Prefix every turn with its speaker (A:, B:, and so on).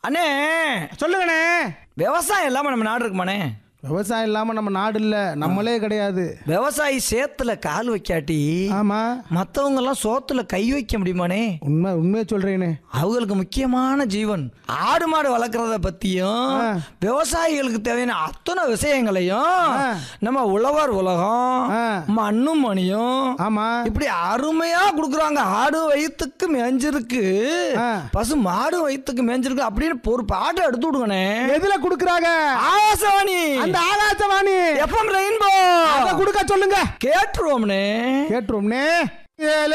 A: அண்ணே
B: சொல்லுங்கண்ணே
A: விவசாயம் இல்லாம நம்ம நாடு இருக்குமாண்ணே
B: விவசாயம் இல்லாம நம்ம நாடு இல்ல நம்மளே கிடையாது
A: விவசாயி சேத்துல கால் வைக்காட்டி
B: ஆமா
A: மத்தவங்க எல்லாம் சோத்துல கை வைக்க முடியுமாண்ணே
B: உண்மை உண்மையை சொல்றேனே
A: அவங்களுக்கு முக்கியமான ஜீவன் ஆடு மாடு வளர்க்குறத பத்தியும்
B: ஆ.
A: விவசாயிகளுக்கு தேவையான அத்தனை விஷயங்களையும்
B: ஆ.
A: நம்ம உழவர் உலகம்
B: ஆ.
A: மண்ணும் மணியும்
B: ஆமா
A: இப்படி அருமையா கொடுக்குறாங்க ஆடு வயிற்றுக்கு மேஞ்சிருக்கு
B: ஆ.
A: பசு மாடு வயிற்றுக்கு மேஞ்சிருக்கு அப்படின்னு ஒரு பாட்டை எடுத்து விடுங்கண்ணே
B: எதுல குடுக்குறாங்க
A: ஆகாசவாணி
B: அந்த ஆகாசவாணி
A: எஃப்எம் ரெயின்போ
B: அத குடுக்க சொல்லுங்க
A: கேட்டுருவோம்னே
B: கேட்டுருவோம்னே ஏழு